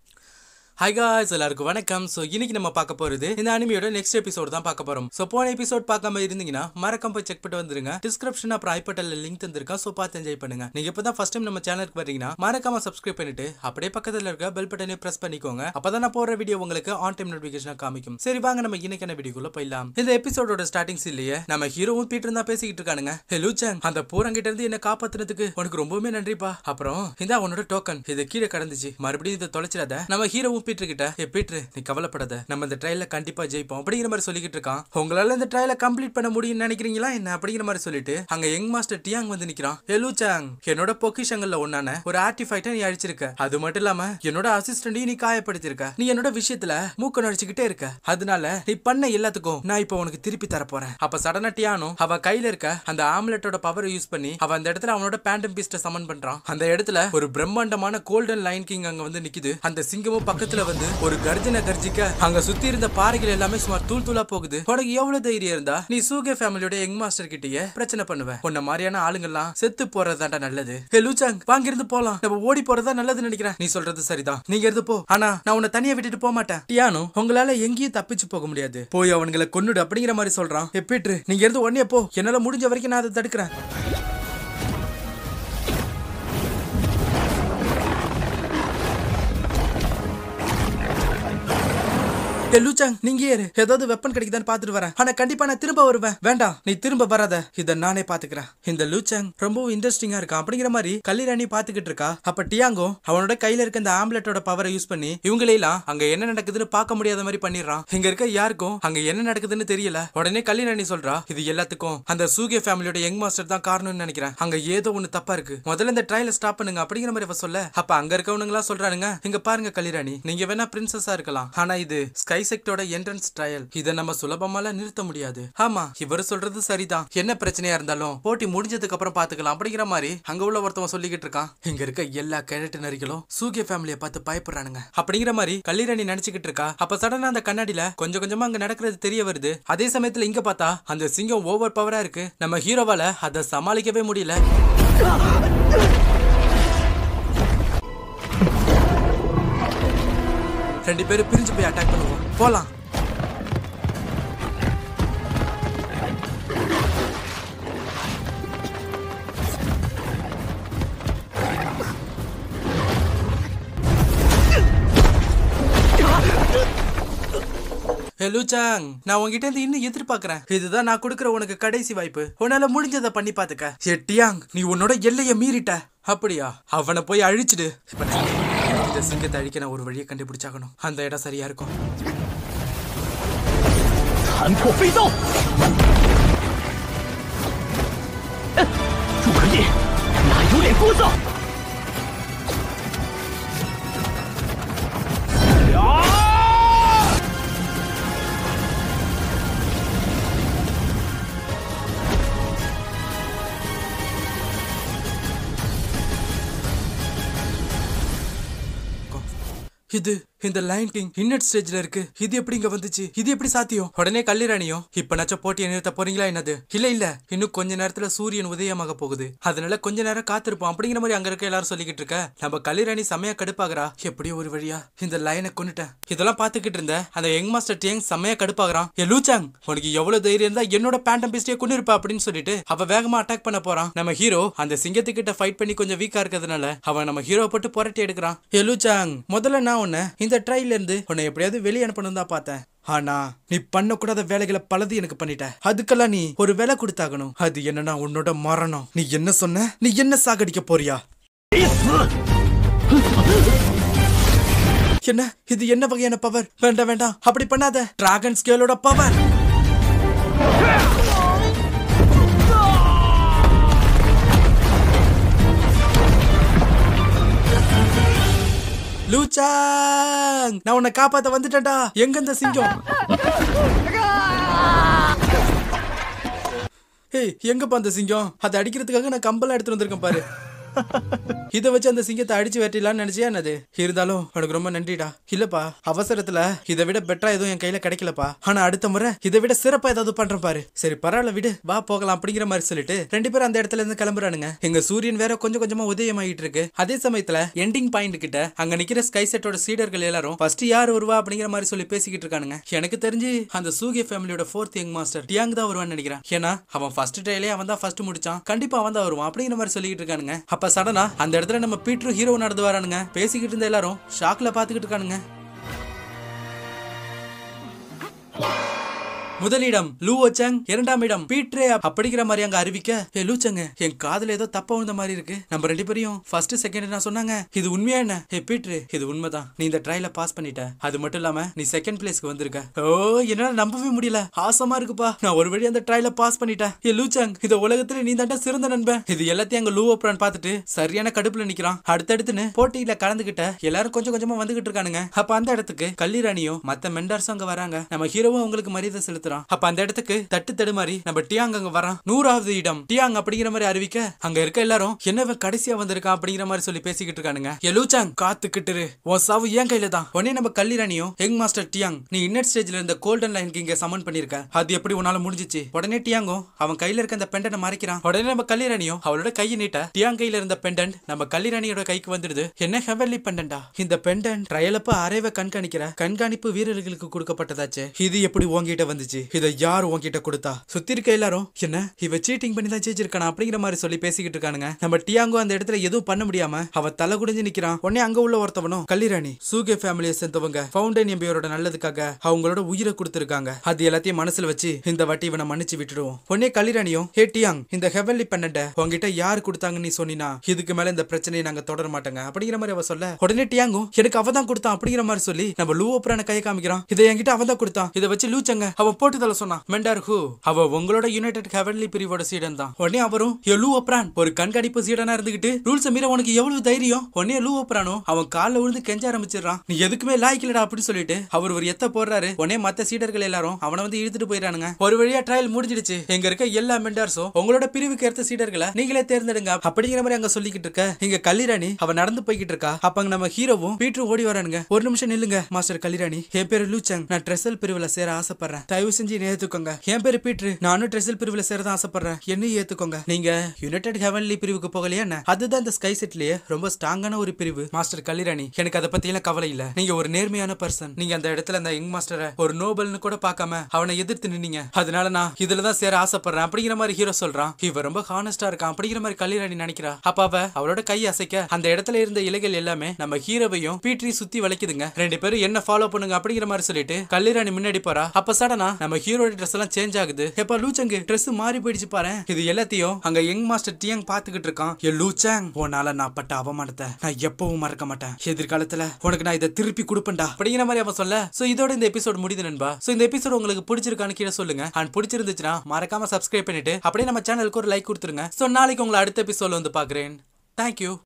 hi guys எல்லாருக்கும் வணக்கம் so இன்னைக்கு நம்ம பார்க்க போறது இந்த அனிமியோட நெக்ஸ்ட் எபிசோட் தான் பார்க்க போறோம் ஸோ போன எபிசோட் பார்க்காம இருந்தீங்கன்னா மறக்காம போய் செக் பண்ணிட்டு வந்துருங்க டிஸ்கிரிப்ஷன் அப்புறம் ஐபட்டல்ல லிங்க் தந்திருக்கேன் ஸோ பார்த்து என்ஜாய் பண்ணுங்க நீங்க இப்போ தான் ஃபர்ஸ்ட் டைம் நம்ம சேனலுக்கு வரீங்கன்னா மறக்காம சப்ஸ்கிரைப் பண்ணிட்டு அப்படியே பக்கத்துல இருக்க பெல் பட்டனை பிரஸ் பண்ணிக்கோங்க அப்பதான் நான் போடுற வீடியோ உங்களுக்கு ஆன் டைம் நோட்டிஃபிகேஷன் காமிக்கும் சரி வாங்க நம்ம இன்னைக்கான வீடியோக்குள்ள போயிடலாம் இந்த எபிசோடோட ஸ்டார்டிங் சீன்லயே நம்ம ஹீரோவும் பீட்டர் தான் பேசிக்கிட்டு இருக்கானுங்க ஹலோ சாங் அந்த பூரங்கிட்ட இருந்து என்ன காப்பாத்துனதுக்கு உனக்கு ரொம்பவுமே நன்றிப்பா அப்புறம் இந்த உன்னோட டோக்கன் இது கீழே கடந்துச்சு மறுபடியும் இதை தொலைச்சிடாத நம்ம ஹீரோவும் பீட்டர் கிட்ட ஏ பீட்டர் நீ கவலைப்படாத நம்ம இந்த ட்ரையல கண்டிப்பா ஜெயிப்போம் அப்படிங்கிற மாதிரி சொல்லிக்கிட்டு இருக்கான் உங்களால இந்த ட்ரையல கம்ப்ளீட் பண்ண முடியும்னு நினைக்கிறீங்களா என்ன அப்படிங்கிற மாதிரி சொல்லிட்டு அங்க யங் மாஸ்டர் டியாங் வந்து நிக்கிறான் ஹலோ சாங் என்னோட பொக்கிஷங்கள்ல ஒன்னான ஒரு ஆர்டிஃபைட்டை நீ அழிச்சிருக்க அது மட்டும் இல்லாம என்னோட அசிஸ்டண்டையும் நீ காயப்படுத்திருக்க நீ என்னோட விஷயத்துல மூக்க நடிச்சுக்கிட்டே இருக்க அதனால நீ பண்ண எல்லாத்துக்கும் நான் இப்போ உனக்கு திருப்பி தர போறேன் அப்ப சடனா டியானோ அவ கையில இருக்க அந்த ஆம்லெட்டோட பவரை யூஸ் பண்ணி அவ அந்த இடத்துல அவனோட பேண்டம் பீஸ்ட சமன் பண்றான் அந்த இடத்துல ஒரு பிரம்மாண்டமான கோல்டன் லைன் கிங் அங்க வந்து நிக்குது அந்த சிங்கமும் பக்கத்துல வந்து ஒரு கர்ஜனை கர்ஜிக்க அங்க சுத்தி இருந்த பாறைகள் எல்லாமே சுமார் தூள் தூளா போகுது உனக்கு எவ்வளவு தைரியம் இருந்தா நீ சூகே ஃபேமிலியோட யங் மாஸ்டர் கிட்டயே பிரச்சனை பண்ணுவ உன்ன மாதிரியான ஆளுங்கெல்லாம் செத்து போறதுதான்டா நல்லது ஹே லூச்சாங் வாங்கிருந்து போலாம் நம்ம ஓடி போறதா நல்லதுன்னு நினைக்கிறேன் நீ சொல்றது சரிதான் நீங்க இருந்து போ ஆனா நான் உன்னை தனியா விட்டுட்டு போக மாட்டேன் டியானோ உங்களால எங்கேயும் தப்பிச்சு போக முடியாது போய் அவனுங்களை கொன்னுடு அப்படிங்கிற மாதிரி சொல்றான் ஏ பீட்ரு நீங்க இருந்து உடனே போ என்னால முடிஞ்ச வரைக்கும் நான் அதை தடுக்கிறேன் ஏ லூச்சாங் நீங்க ஏறு ஏதாவது வெப்பன் கிடைக்குதான்னு பாத்துட்டு வரேன் ஆனா கண்டிப்பா நான் திரும்ப வருவேன் வேண்டாம் நீ திரும்ப வராத இத நானே பாத்துக்கிறேன் இந்த லூச்சாங் ரொம்பவும் இன்ட்ரெஸ்டிங்கா இருக்கான் அப்படிங்கிற மாதிரி கல்லிராணி பாத்துக்கிட்டு இருக்கா அப்ப டியாங்கோ அவனோட கையில இருக்க இந்த ஆம்லெட்டோட பவரை யூஸ் பண்ணி இவங்களையெல்லாம் அங்க என்ன நடக்குதுன்னு பார்க்க முடியாத மாதிரி பண்ணிடுறான் இங்க இருக்க யாருக்கும் அங்க என்ன நடக்குதுன்னு தெரியல உடனே கல்லிராணி சொல்றா இது எல்லாத்துக்கும் அந்த சூகே ஃபேமிலியோட யங் மாஸ்டர் தான் காரணம்னு நினைக்கிறேன் அங்க ஏதோ ஒண்ணு தப்பா இருக்கு முதல்ல இந்த ட்ரையல ஸ்டாப் பண்ணுங்க அப்படிங்கிற மாதிரி அவ சொல்ல அப்ப அங்க இருக்கவனுங்களா சொல்றானுங்க இங்க பாருங்க கல்லிராணி நீங்க வேணா பிரின்சஸா இருக்கலாம் ஆனா இது ஸ்கை செக்டோட என்ட்ரன்ஸ் ட்ரையல் இதை நம்ம சுலபமால நிறுத்த முடியாது ஆமா இவர் சொல்றது சரிதான் என்ன பிரச்சனையா இருந்தாலும் போட்டி முடிஞ்சதுக்கு அப்புறம் பாத்துக்கலாம் அப்படிங்கிற மாதிரி அங்க உள்ள ஒருத்தவன் சொல்லிக்கிட்டு இருக்கான் இங்க இருக்க எல்லா கிழட்டு நரிகளும் சூகிய ஃபேமிலியை பார்த்து பயப்படுறானுங்க அப்படிங்கிற மாதிரி கல்லிராணி நினைச்சுக்கிட்டு இருக்கா அப்ப சடனா அந்த கண்ணாடியில கொஞ்சம் கொஞ்சமா அங்க நடக்கிறது தெரிய வருது அதே சமயத்துல இங்க பார்த்தா அந்த சிங்கம் ஓவர் பவரா இருக்கு நம்ம ஹீரோவால அதை சமாளிக்கவே முடியல ரெண்டு பேரும் பிரிஞ்சு போய் அட்டாக் பண்ணுவோம் போலாம் ஹே லூச்சாங் நான் உன்கிட்ட இருந்து இன்னும் எதிர்பார்க்கறேன் இதுதான் நான் கொடுக்குற உனக்கு கடைசி வாய்ப்பு உன்னால முடிஞ்சதை பண்ணி பாத்துக்க ஏ டியாங் நீ உன்னோட எல்லைய மீறிட்ட அப்படியா அவனை போய் அழிச்சிடு இப்ப நான் இந்த சிங்கத்தை அழிக்க நான் ஒரு வழியை கண்டுபிடிச்சாகணும் அந்த இடம் சரியா இருக்கும் 残破飞刀！嗯诸葛亮哪有脸姑子？啊！ இது இந்த லைன் கிங் இன்னட் ஸ்டேஜ்ல இருக்கு இது எப்படி இங்க வந்துச்சு இது எப்படி சாத்தியம் உடனே கல்லிராணியும் இப்ப நச்ச போட்டியை நிறுத்த போறீங்களா என்னது இல்ல இல்ல இன்னும் கொஞ்ச நேரத்துல சூரியன் உதயமாக போகுது அதனால கொஞ்ச நேரம் காத்திருப்போம் அப்படிங்கிற மாதிரி அங்க இருக்க எல்லாரும் சொல்லிக்கிட்டு இருக்க நம்ம கல்லிராணி செமையா கடுப்பாகிறா எப்படியோ ஒரு வழியா இந்த லைனை கொண்டுட்டேன் இதெல்லாம் பாத்துக்கிட்டு இருந்த அந்த யங் மாஸ்டர் டியங் செமையா கடுப்பாகிறான் ஏ லூச்சாங் உனக்கு எவ்வளவு தைரியம் இருந்தா என்னோட பேண்டம் பீஸ்டியை கொண்டு இருப்பா அப்படின்னு சொல்லிட்டு அவ வேகமா அட்டாக் பண்ண போறான் நம்ம ஹீரோ அந்த சிங்கத்துக்கிட்ட ஃபைட் பண்ணி கொஞ்சம் வீக்கா இருக்கிறதுனால அவன் நம்ம ஹீரோ போட்டு புரட்டி எடுக்கிறான் ஏ லூச்சாங் முதல்ல நான் உன்னை இந்த ட்ரைல இருந்து உன்னை எப்படியாவது வெளியே அனுப்பணும் தான் பார்த்தேன் ஆனா நீ பண்ணக்கூடாத வேலைகளை பலது எனக்கு பண்ணிட்ட அதுக்கெல்லாம் நீ ஒரு வேலை கொடுத்தாகணும் அது என்னன்னா உன்னோட மரணம் நீ என்ன சொன்ன நீ என்ன சாகடிக்க போறியா 得死！ என்ன இது என்ன வகையான பவர் வேண்டாம் வேண்டாம் அப்படி பண்ணாத டிராகன் ஸ்கேலோட பவர் லூச்சாங் நான் உன்னை காப்பாத்த வந்துட்டேன்டா எங்க இந்த சிங்கம் ஏய் எங்கப்பா அந்த சிங்கம் அதை அடிக்கிறதுக்காக நான் கம்பெல்லாம் எடுத்து வந்திருக்கேன் பாரு இதை வச்சு அந்த சிங்கத்தை அடிச்சு வெட்டிடலாம்னு நினைச்சியா என்னது இருந்தாலும் உனக்கு ரொம்ப நன்றிடா இல்லப்பா அவசரத்துல இதை விட பெட்டரா எதுவும் என் கையில கிடைக்கலப்பா ஆனா அடுத்த முறை இதை விட சிறப்பா ஏதாவது பண்றேன் பாரு சரி பரவாயில்ல விடு வா போகலாம் அப்படிங்கிற மாதிரி சொல்லிட்டு ரெண்டு பேரும் அந்த இடத்துல இருந்து கிளம்புறானுங்க எங்க சூரியன் வேற கொஞ்சம் கொஞ்சமா உதயமாயிட்டு இருக்கு அதே சமயத்துல எண்டிங் பாயிண்ட் கிட்ட அங்க நிக்கிற ஸ்கை செட்டோட சீடர்கள் எல்லாரும் ஃபர்ஸ்ட் யார் வருவா அப்படிங்கிற மாதிரி சொல்லி பேசிக்கிட்டு இருக்கானுங்க எனக்கு தெரிஞ்சு அந்த சூகே ஃபேமிலியோட ஃபோர்த் யங் மாஸ்டர் டியாங் தான் வருவான்னு நினைக்கிறேன் ஏன்னா அவன் ஃபர்ஸ்ட் ட்ரைலே அவன் தான் ஃபர்ஸ்ட் முடிச்சான் கண்டிப்பா அவன் தான் வருவான் அப்படிங்கிற மாதிரி சொல்லிக்கிட்டு இருக்கானுங்க அப்ப சடனா அந்த இடத்துல நம்ம பீட்ரு ஹீரோ நடந்து வரானுங்க பேசிக்கிட்டு இருந்த எல்லாரும் ஷாக்ல பாத்துக்கிட்டு இருக்கானுங்க முதலிடம் லூ ஓச்சங் இரண்டாம் இடம் பீட்ரே அப்படிங்கிற மாதிரி அங்க அறிவிக்க ஏ லூச்சங்க என் காதுல ஏதோ தப்பா விழுந்த மாதிரி இருக்கு நம்ம ரெண்டு பேரையும் ஃபர்ஸ்ட் செகண்ட் நான் சொன்னாங்க இது உண்மையா என்ன ஏ பீட்ரு இது உண்மைதான் நீ இந்த ட்ரையல பாஸ் பண்ணிட்ட அது மட்டும் இல்லாம நீ செகண்ட் பிளேஸ்க்கு வந்திருக்க ஓ என்னால நம்பவே முடியல ஆசமா இருக்குப்பா நான் ஒரு வழி அந்த ட்ரையல பாஸ் பண்ணிட்டேன் ஏ லூச்சங் இந்த உலகத்துல நீ தாண்டா சிறந்த நண்பன் இது எல்லாத்தையும் அங்க லூ ஓப்ரான் பார்த்துட்டு சரியான கடுப்புல நிக்கிறான் அடுத்தடுத்துன்னு போட்டியில கலந்துகிட்ட எல்லாரும் கொஞ்சம் கொஞ்சமா வந்துகிட்டு இருக்கானுங்க அப்ப அந்த இடத்துக்கு கல்லிராணியும் மத்த மெண்டார்ஸும் அங்க வராங்க நம்ம ஹீரோவும் அவங்களுக்கு மரியாதை செலுத்துறான் அப்ப அந்த இடத்துக்கு தட்டு தடுமாறி நம்ம டியாங் அங்க வரான் நூறாவது இடம் டியாங் அப்படிங்கிற மாதிரி அறிவிக்க அங்க இருக்க எல்லாரும் என்னவன் கடைசியா வந்திருக்கான் அப்படிங்கிற மாதிரி சொல்லி பேசிக்கிட்டு இருக்கானுங்க எலூச்சாங் காத்துக்கிட்டு உன் சாவு ஏன் கையில தான் உடனே நம்ம கல்லிராணியும் யங் மாஸ்டர் டியாங் நீ இன்னட் ஸ்டேஜ்ல இருந்த கோல்டன் லைனுக்கு இங்க சமன் பண்ணிருக்க அது எப்படி உன்னால முடிஞ்சிச்சு உடனே டியாங்கும் அவன் கையில இருக்க அந்த பெண்டனை மறைக்கிறான் உடனே நம்ம கல்லிராணியும் அவளோட கையை நீட்ட டியாங் கையில இருந்த பெண்டன்ட் நம்ம கல்லிராணியோட கைக்கு வந்துடுது என்ன ஹெவன்லி பெண்டன்டா இந்த பெண்டன்ட் ட்ரையலப்ப அரைவ கண்காணிக்கிற கண்காணிப்பு வீரர்களுக்கு கொடுக்கப்பட்டதாச்சு இது எப்படி உங்ககிட்ட வந்துச்சு இதை யார் உன்கிட்ட கொடுத்தா சுத்தி இருக்க எல்லாரும் என்ன இவ சீட்டிங் பண்ணி தான் ஜெயிச்சிருக்கானா அப்படிங்கிற மாதிரி சொல்லி பேசிக்கிட்டு இருக்கானுங்க நம்ம டியாங்கோ அந்த இடத்துல எதுவும் பண்ண முடியாம அவ தலை குடிஞ்சு நிக்கிறான் உடனே அங்க உள்ள ஒருத்தவனும் கல்லிராணி சூகே ஃபேமிலியை சேர்ந்தவங்க ஃபவுண்டன் எம்பியோட நல்லதுக்காக அவங்களோட உயிரை கொடுத்திருக்காங்க அது எல்லாத்தையும் மனசுல வச்சு இந்த வாட்டி இவனை மன்னிச்சு விட்டுடுவோம் உடனே கல்லிராணியும் ஹே டியாங் இந்த ஹெவன்லி பெண்ணண்ட உங்ககிட்ட யார் கொடுத்தாங்கன்னு நீ சொன்னினா இதுக்கு மேல இந்த பிரச்சனையை நாங்க தொடர மாட்டோங்க அப்படிங்கிற மாதிரி அவ சொல்ல உடனே டியாங்கும் எனக்கு அவ தான் கொடுத்தான் அப்படிங்கிற மாதிரி சொல்லி நம்ம லூ அப்புறம் கையை காமிக்கிறான் இதை என்கிட்ட அவன் தான் கொடுத்தான் இதை வச்சு லூச்சங்க அவ போட்டு தள்ள சொன்னான் மெண்டார் ஹூ அவ உங்களோட யுனைடெட் ஹெவன்லி பிரிவோட சீடன் தான் உடனே அவரும் "ஏ, லூ அப்ரான் ஒரு கண்காணிப்பு சீடனா இருந்துகிட்டு ரூல்ஸ் மீற உனக்கு எவ்வளவு தைரியம் உடனே லூ அப்ரானும் அவன் கால்ல விழுந்து கெஞ்ச ஆரம்பிச்சிடுறான் நீ எதுக்குமே லாய்க்கலடா அப்படின்னு சொல்லிட்டு அவர் ஒரு எத்த போடுறாரு உடனே மத்த சீடர்கள் எல்லாரும் அவனை வந்து இழுத்துட்டு போயிடறானுங்க ஒரு வழியா ட்ரையல் முடிஞ்சிடுச்சு எங்க இருக்க எல்லா மெண்டார்ஸும் உங்களோட பிரிவுக்கு ஏற்ற சீடர்களை நீங்களே தேர்ந்தெடுங்க அப்படிங்கிற மாதிரி அங்க சொல்லிக்கிட்டு இருக்க இங்க கல்லிராணி அவ நடந்து போய்கிட்டு இருக்கா அப்ப அங்க நம்ம ஹீரோவும் பீட்ரு ஓடி வரானுங்க ஒரு நிமிஷம் நில்லுங்க மாஸ்டர் கல்லிராணி என் பேரு லூச்சங் நான் ட்ரெஸ்ஸல் பிரிவுல சேர ஆசைப்படுறேன் தயவு செஞ்சு என்னை ஏத்துக்கோங்க என் பேரு பீட்ரு நானும் ட்ரெஸ்ஸல் பிரிவுல சேரதான் ஆசைப்படுறேன் என்னையும் ஏத்துக்கோங்க நீங்க யுனைடெட் ஹெவன்லி பிரிவுக்கு போகலையா என்ன அதுதான் இந்த ஸ்கை செட்லயே ரொம்ப ஸ்ட்ராங்கான ஒரு பிரிவு மாஸ்டர் கல்லிராணி எனக்கு அதை பத்தி எல்லாம் கவலை இல்ல நீங்க ஒரு நேர்மையான பர்சன் நீங்க அந்த இடத்துல அந்த யங் மாஸ்டரை ஒரு நோபல்னு கூட பார்க்காம அவனை எதிர்த்து நின்னீங்க அதனால நான் இதுலதான் சேர ஆசைப்படுறேன் அப்படிங்கிற மாதிரி ஹீரோ சொல்றான் இவ ரொம்ப ஹானஸ்டா இருக்கான் அப்படிங்கிற மாதிரி கல்லிராணி நினைக்கிறா அப்ப அவ அவளோட கை அசைக்க அந்த இடத்துல இருந்த இலைகள் எல்லாமே நம்ம ஹீரோவையும் பீட்ரி சுத்தி வளைக்குதுங்க ரெண்டு பேரும் என்ன ஃபாலோ பண்ணுங்க அப்படிங்கிற மாதிரி சொல்லிட்டு கல்லிராணி முன்னாடி போறா அப்ப சடனா நம்ம ஹீரோட ட்ரெஸ் எல்லாம் சேஞ்ச் ஆகுது எப்ப லூச்சங்கு ட்ரெஸ் மாறி போயிடுச்சு பாரு இது எல்லாத்தையும் அங்க யங் மாஸ்டர் டியங் பாத்துக்கிட்டு இருக்கான் ஏ லூச்சங் உன்னால நான் பட்ட அவமானத்தை நான் எப்பவும் மறக்க மாட்டேன் எதிர்காலத்துல உனக்கு நான் இதை திருப்பி கொடுப்பேன்டா அப்படிங்கிற மாதிரி அவன் சொல்ல சோ இதோட இந்த எபிசோட் முடியுது நண்பா சோ இந்த எபிசோட் உங்களுக்கு பிடிச்சிருக்கான்னு கீழே சொல்லுங்க அண்ட் பிடிச்சிருந்துச்சுன்னா மறக்காம சப்ஸ்கிரைப் பண்ணிட்டு அப்படியே நம்ம சேனலுக்கு ஒரு லைக் கொடுத்துருங்க சோ நாளைக்கு உங்களை அடுத்த எபிசோட்ல வந்து பாக்குறேன் தேங்க்யூ